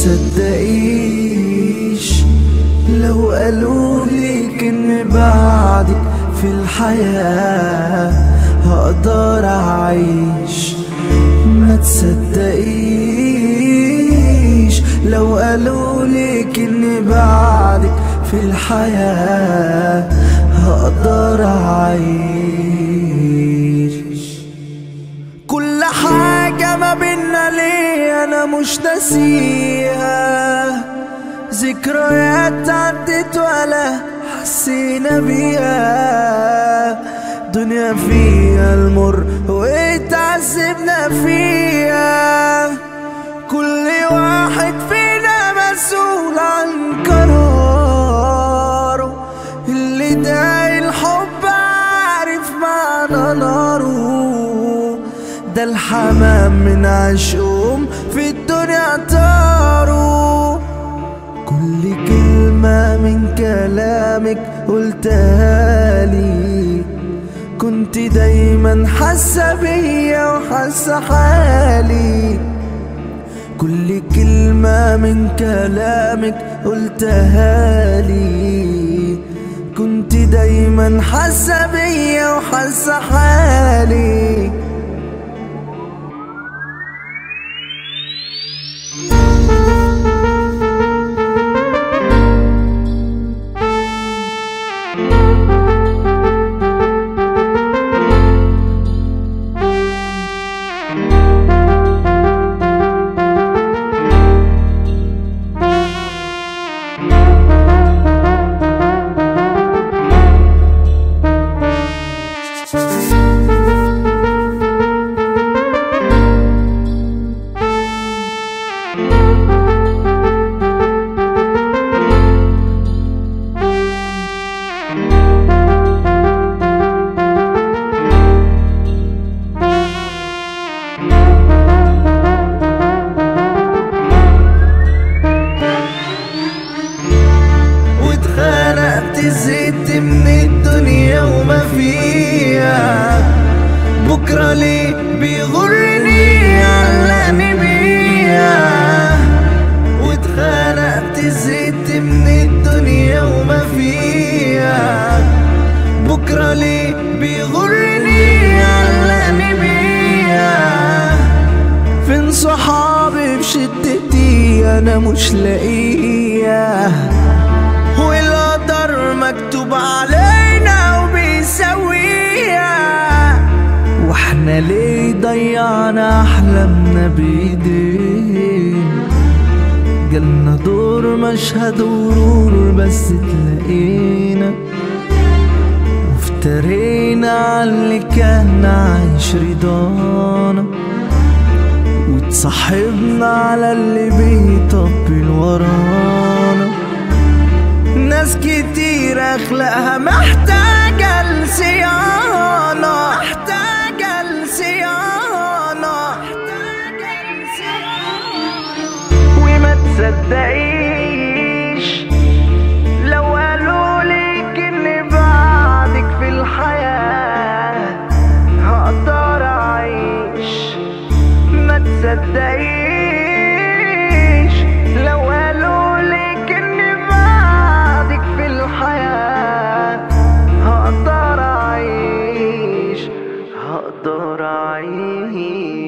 تصدقيش لو قالوا لك ان بعدك في الحياة هقدر اعيش ما تصدقيش لو قالوا لك ان بعدك في الحياة هقدر اعيش كل حاجة ما بينا ليه أنا مش ناسيها ذكريات عدت ولا حسينا بيها دنيا فيها المر واتعذبنا فيها كل واحد فينا مسؤول عن قراره اللي داعي الحب عارف معنى ناره ده الحمام من عشقهم في الدنيا طاروا كل كلمة من كلامك قلتها لي كنت دايما حاسة بيا وحاسة حالي كل كلمة من كلامك قلتها لي كنت دايما حاسة بيا وحاسة حالي واتخنقت زهقت من الدنيا وما فيها بكرة ليه بيغرني علقني بيها واتخنقت زهقت من الدنيا وما فيها بكرة ليه بيغرني علقني بيها فين صحابي بشدتي انا مش لاقيها والقدر مكتوب علينا وبيسويها واحنا ليه ضيعنا احلامنا بايدينا جالنا دور مشهد ورور بس تلاقينا وافترينا على اللي كان عايش رضانا وتصاحبنا على اللي بيطبل ورانا ناس كتير اخلاقها محتاجة لصيانة محتاجة لصيانة محتاجة لصيانة وما تصدقيش لو قالوا لك ان بعدك في الحياة هقدر اعيش ما تصدقيش لو قالوا لك ان بعدك في الحياة هقدر اعيش هقدر اعيش